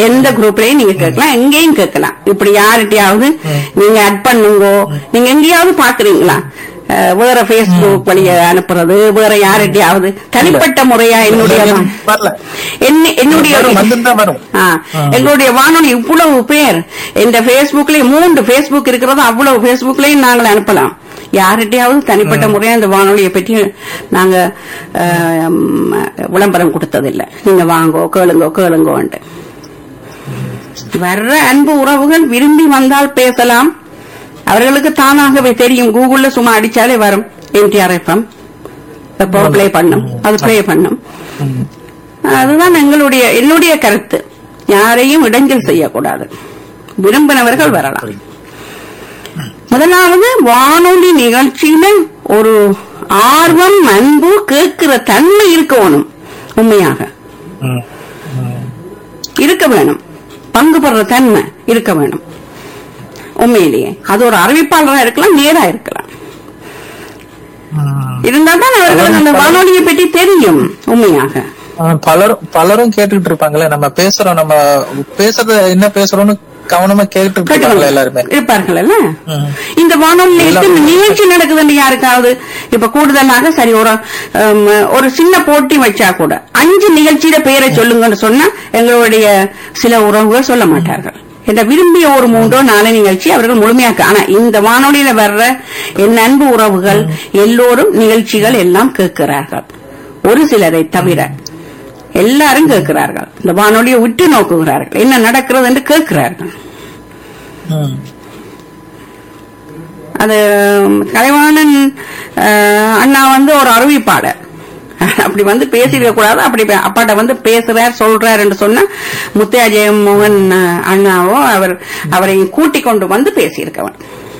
எந்த குரூப்லயும் நீங்க கேட்கலாம் எங்கேயும் கேட்கலாம் இப்படி யார்கிட்டயாவது நீங்க அட் பண்ணுங்கோ நீங்க எங்கேயாவது பாக்குறீங்களா அஹ், வேற Facebook வழிய அனுப்புறது வேற யார்கிட்டயாவது தனிப்பட்ட முறையா என்னுடைய வரல என்ன- என்னுடைய வரும், வந்துதான் வரும். ஆ, எங்களுடைய வானொலி இவ்வளவு பேர் இந்த Facebookலயும் மூன்று Facebook இருக்கிறது அவ்வளவு Facebookலயும் நாங்கள் அனுப்பலாம் யார்கிட்டயாவது தனிப்பட்ட முறையா இந்த வானொலியை பற்றி நாங்க அஹ், ம், விளம்பரம் கொடுத்ததில்லை நீங்க வாங்கோ கேளுங்கோ கேளுங்கோன்ட்டு வர்ற அன்பு உறவுகள் விரும்பி வந்தால் பேசலாம் அவர்களுக்கு தானாகவே தெரியும் கூகுள்ல சும்மா அடிச்சாலே வரும் எம்டிஆர் எஃப்எம் இப்போ ப்ளே பண்ணும் அது ப்ளே பண்ணும் அதுதான் எங்களுடைய என்னுடைய கருத்து யாரையும் இடைஞ்சல் செய்யக்கூடாது விரும்பினவர்கள் வரலாம் முதலாவது வானொலி நிகழ்ச்சியில ஒரு ஆர்வம் அன்பு கேட்கிற தன்மை இருக்கணும் உண்மையாக ம். இருக்க வேணும் பங்கு பெற தன்மை இருக்க வேணும் உண்மையிலேயே அது ஒரு அறிவிப்பாளராக இருக்கலாம் நேரா இருக்கலாம் ம். இருந்தா தான் அவர்களுக்கு அந்த வானொலியை பற்றி தெரியும் உண்மையாக ஆ, பலரும் பலரும் கேட்டுட்டு இருப்பாங்களே நம்ம பேசுறோம் நம்ம பேசுறத என்ன பேசுறோம்னு கவனமா கேட்டுட்டு இருப்பாங்களே எல்லாருமே இருப்பார்கள் இல்ல ம். இந்த வானொலி நிலையத்தில் நிகழ்ச்சி நடக்குதுன்னு யாருக்காவது இப்ப கூடுதலாக சரி ஒரு ஹம், ஒரு சின்ன போட்டி வச்சா கூட அஞ்சு நிகழ்ச்சியில பெயரை சொல்லுங்கன்னு சொன்னா எங்களுடைய சில உறவுகள் சொல்ல மாட்டார்கள் என்ற விரும்பிய ஒரு மூன்றோ நாலு நிகழ்ச்சி அவர்கள் முழுமையாக்க ஆனா இந்த வானொலியில வர்ற என் அன்பு உறவுகள் எல்லோரும் நிகழ்ச்சிகள் எல்லாம் கேட்கிறார்கள் ஒரு சிலரை தவிர எல்லாரும் கேட்கிறார்கள் இந்த வானொலியை உற்று நோக்குகிறார்கள் என்ன நடக்கிறது என்று கேட்கிறார்கள் ம். அது கலைவாணன் அஹ், அண்ணா வந்து ஒரு அறிவிப்பாளர் அப்படி வந்து பேசிருக்க கூடாது அப்படி பே- அப்பாட்ட வந்து பேசுறார் சொல்றார் என்று சொன்னா முத்தையா ஜெயமோகன் அஹ், அண்ணாவோ அவர் அவரை கூட்டிக் கொண்டு வந்து பேசியிருக்கவன்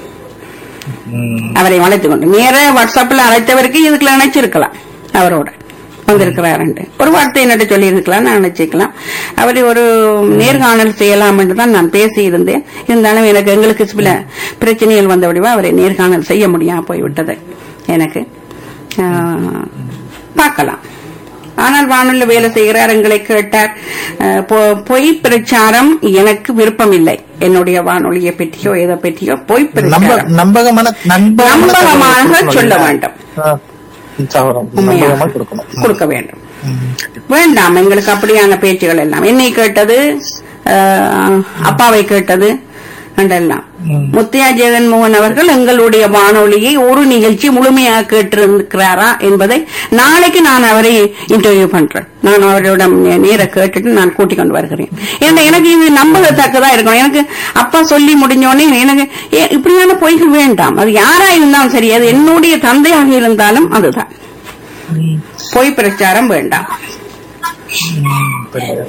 ம். அவரை அழைத்துக் கொண்டு நேர வாட்ஸ்அப்ல அழைத்தவருக்கு இதுக்குள்ள நினைச்சிருக்கலாம் அவரோட வந்திருக்கிறாருண்டு ஒரு வார்த்தை என்னட்டு சொல்லி இருக்கலாம் நான் நினைச்சுக்கலாம் அவரை ஒரு நேர்காணல் செய்யலாம் என்று தான் நான் பேசி இருந்தேன் இருந்தாலும் எனக்கு எங்களுக்கு சில பிரச்சனைகள் வந்த வடிவா அவரை நேர்காணல் செய்ய முடியாம போய்விட்டது எனக்கு ஆஹ், பார்க்கலாம் ஆனால் வானொலியில் வேலை செய்கிறார் எங்களை கேட்டார் அஹ், பொ- பொய் பிரச்சாரம் எனக்கு விருப்பம் இல்லை என்னுடைய வானொலியை பற்றியோ எதை பற்றியோ பொய் நம்ப பிரச்சாரம் நம்பகமான நம்பகமாக தகவல் சொல்ல கொடுக்கணும். வேண்டும் ஆ, தகவல் உண்மையாக நம்பகமா கொடுக்கணும் கொடுக்க வேண்டும் ம். வேண்டாம் எங்களுக்கு அப்படியான பேச்சுகள் எல்லாம் என்னை கேட்டது அஹ், அப்பாவை கேட்டது என்றெல்லாம் ம். முத்தையா ஜெகன்மோகன் அவர்கள் எங்களுடைய வானொலியை ஒரு நிகழ்ச்சி முழுமையாக கேட்டிருக்கிறாரா என்பதை நாளைக்கு நான் அவரை இன்டர்வியூ பண்றேன் நான் அவரிடம் நே- நேர கேட்டுட்டு நான் கூட்டிக் கொண்டு வருகிறேன் ஏன்னா எனக்கு இது நம்பத்தக்கதா இருக்கணும் எனக்கு அப்பா சொல்லி முடிஞ்சோடனே எனக்கு ஏ, இப்படியான பொய்கள் வேண்டாம் அது யாரா இருந்தாலும் சரி அது என்னுடைய தந்தையாக இருந்தாலும் அதுதான் பொய் பிரச்சாரம் வேண்டாம் ம். புரியுது.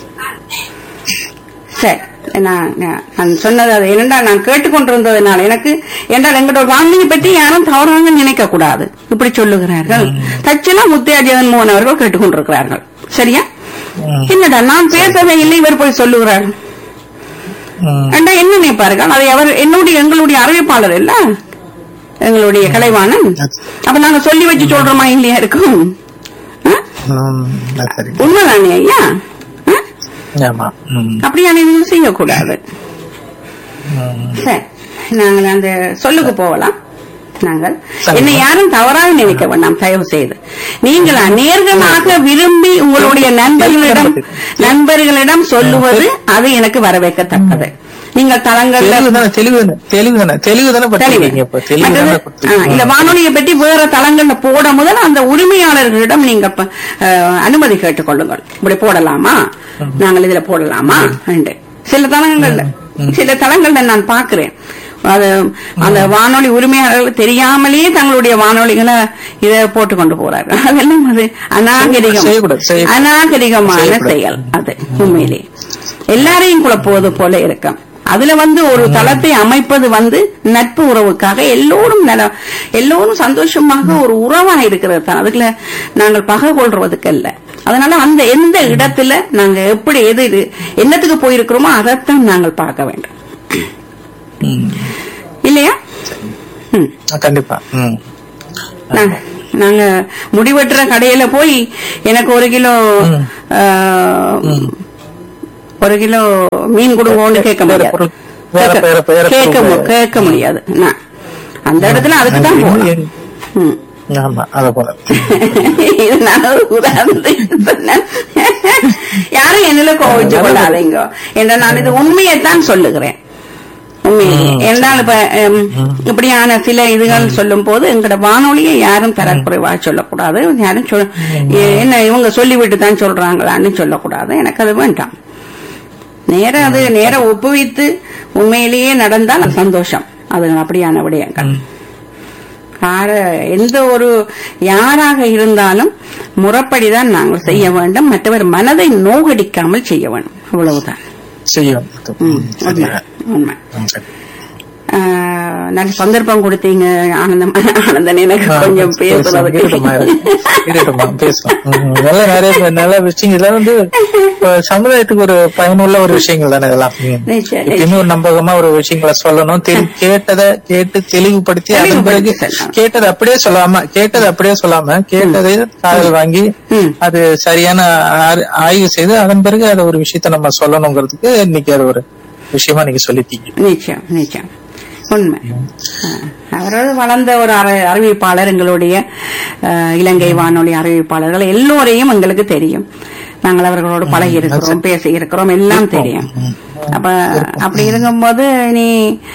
சரி நான் நான் நான் சொன்னது அது என்னடா நான் கேட்டுக்கொண்டிருந்ததுனால எனக்கு என்றால் எங்களோட வானொலியை பற்றி யாரும் தவறாக நினைக்க கூடாது இப்படி சொல்லுகிறார்கள் தட்சணா முத்தையா ஜெகன்மோகன் அவர்கள் கேட்டுக்கொண்டிருக்கிறார்கள் சரியா ம். என்னடா நான் பேசவே இல்லை இவர் போய் சொல்லுகிறார் ம். ஏண்டா என்ன நினைப்பார்கள் அதை அவர் என்னுடைய எங்களுடைய அறிவிப்பாளர் இல்ல எங்களுடைய கலைவாணன் அப்ப நாங்க சொல்லி வச்சு சொல்றோமா இல்லையா இருக்கும் ஆ? ம். அது சரி உண்மைதானே ஐயா ஆ? ஆமா ம். அப்படியான இதுவும் செய்யக்கூடாது ம். சரி நாங்கள் அந்த சொல்லுக்கு போகலாம் நாங்கள் சரி. என்னை யாரும் தவறாக நினைக்க வேண்டாம் தயவு செய்து நீங்களா நேர்களாக விரும்பி உங்களுடைய நண்பர்களிடம் நண்பர்களிடம் சொல்லுவது அது எனக்கு வரவேற்கத்தக்கது நீங்கள் தளங்கள்ல தெளிவு தானே தெளிவு தானே தெளிவு தானே தெளிவு தானே தெளிவு. படுத்துறீங்க இப்ப தெளிவு தானே மற்றது, ஆ, கொடுத்துருக்கீங்க. இந்த வானொலியை பற்றி வேற தளங்கள்ல போட முதல் அந்த உரிமையாளர்களிடம் நீங்க ப- அஹ், அனுமதி கேட்டுக்கொள்ளுங்கள் இப்படி போடலாமா நாங்கள் இதுல போடலாமா என்று. சில தளங்கள்ல சில தளங்கள்ல நான் பார்க்கிறேன் அது அந்த வானொலி உரிமையாளர்கள் தெரியாமலேயே தங்களுடைய வானொலிகளை இதை போட்டு கொண்டு போறாங்க அதெல்லாம் அது அநாகரிகம் செய்யக்கூடாது, செய்யக்கூடாது. அநாகரிகமான செய்யக்கூடாது. செயல் அது உண்மையிலே எல்லாரையும் குழப்புவது போல இருக்கும் அதுல வந்து ஒரு தளத்தை அமைப்பது வந்து நட்பு உறவுக்காக எல்லோரும் நல எல்லோரும் சந்தோஷமாக ஒரு உறவா இருக்கிறது தான் அதுக்குள்ள நாங்கள் பகை கொள்றதுக்கு அல்ல அதனால அந்த எந்த இடத்துல நாங்க எப்படி எது இது என்னத்துக்கு போயிருக்கிறோமோ அதைத்தான் நாங்கள் பார்க்க வேண்டும் ம். இல்லையா ம். ஆ, கண்டிப்பா ம். நாங்க நாங்க முடிவெட்டுற கடையில போய் எனக்கு ஒரு கிலோ ம். ஆ, ஒரு கிலோ மீன் கொடுங்கோன்னு கேட்க வேற முடியாது பொருள், வேற கேட்க- வேற- வேற கேட்க பொருள் மு- கேட்க முடியாது நான் அந்த இடத்துல அதுக்கு தான் போகணும் ம். ஆமா அத போல இது நான் ஒரு உதாரணத்துக்கு சொன்னேன் யாரும் என்னல கோவிச்சு கொள்ளாதீங்க என்ற நான் இது உண்மையைத்தான் சொல்லுகிறேன் உண்மையிலேயே என்றால் இப்ப ஹம், இப்படியான சில இதுகள் சொல்லும் போது எங்கட வானொலியை யாரும் தரக்குறைவா சொல்லக்கூடாது யாரும் சொல் எ- என்ன இவங்க சொல்லிவிட்டு தான் சொல்றாங்களான்னு சொல்லக்கூடாது எனக்கு அது வேண்டாம் நேர அது நேர ஒப்புவித்து உண்மையிலேயே நடந்தால் அது சந்தோஷம் அது அப்படியான விடயங்கள் யார எந்த ஒரு யாராக இருந்தாலும் முறைப்படிதான் நாங்கள் செய்ய வேண்டும் மற்றவர் மனதை நோகடிக்காமல் செய்ய வேண்டும் அவ்வளவுதான் செய்யும் ம், உண்மை உண்மை ம், சரி. ஆஹ், நல்ல சந்தர்ப்பம் கொடுத்தீங்க ஆனந்தம் ஆனந்தன் எனக்கு கொஞ்சம் பேசலாம், இருக்கட்டும்மா, பேசுறதுக்கு இருக்கட்டும்மா, பேசலாம். ம், நல்ல நிறைய நல்ல விஷயங்கள் இதெல்லாம் வந்து இப்ப சமுதாயத்துக்கு ஒரு பயனுள்ள ஒரு விஷயங்கள் தானே இதெல்லாம் ம். நிச்சயம், எப்பயுமே ஒரு நம்பகமா ஒரு விஷயங்களை சொல்லணும் தெளி- கேட்டதை கேட்டு தெளிவுபடுத்தி அதன் பிறகு தெளிவுபடுத்தி சொல்லணும். கேட்டதை அப்படியே சொல்லாம கேட்டதை அப்படியே சொல்லாம கேட்டதை காதல் வாங்கி ம். அது சரியான ஆ- ஆய்வு செய்து அதன் பிறகு அதை ஒரு விஷயத்த நம்ம சொல்லணுங்கிறதுக்கு இன்னைக்கு அது ஒரு விஷயமா நீங்க சொல்லிட்டீங்க நிச்சயம் நிச்சயம் உண்மை ஆஹ், அவரோடு வளர்ந்த ஒரு அறி- அறிவிப்பாளர் எங்களுடைய ஆஹ், இலங்கை வானொலி அறிவிப்பாளர்கள் எல்லோரையும் எங்களுக்கு தெரியும் நாங்கள் அவர்களோடு பழகி இருக்கிறோம் பேசி இருக்கிறோம் எல்லாம் தெரியும் அப்ப அப்படி இருக்கும்போது நீ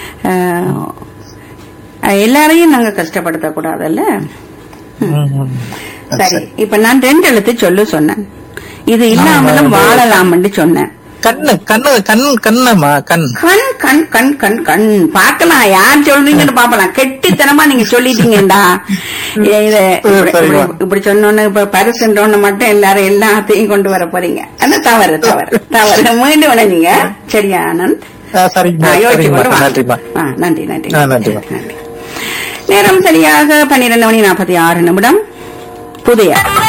ஆஹ், எல்லாரையும் நாங்க கஷ்டப்படுத்த கூடாதுல்ல ம், ம். சரி இப்ப நான் ரெண்டு எழுத்து சொல்லு சொன்னேன் இது இல்லாமலும் வாழலாம்னு சொன்னேன் கண்ணு கண்ணு கண் கண்ணம்மா கண் கண் கண் கண் கண் கண் பார்க்கலாம் யார் சொல்றீங்கன்னு பாப்பலாம் கெட்டித்தனமா நீங்க சொல்லிட்டீங்கடா இத- இத இப்படி- சரிம்மா. இப்படி- இப்படி சொன்னோன்னு இப்ப பரிசுன்றோன்னு மட்டும் எல்லாரும் எல்லாத்தையும் கொண்டு வர போறீங்க அது தவறு தவறு தவறு மீண்டும் இணைஞ்சீங்க சரியா ஆனந்த் ஆ, சரிங்கம்மா ஆ, யோசிச்சு சரிங்கம்மா கூட வாங்க. நன்றிம்மா ஆ, நன்றி நன்றி ஆ, நன்றிம்மா. நன்றி நேரம் சரியாக பன்னிரண்டு மணி நாற்பத்தி ஆறு நிமிடம் புதிய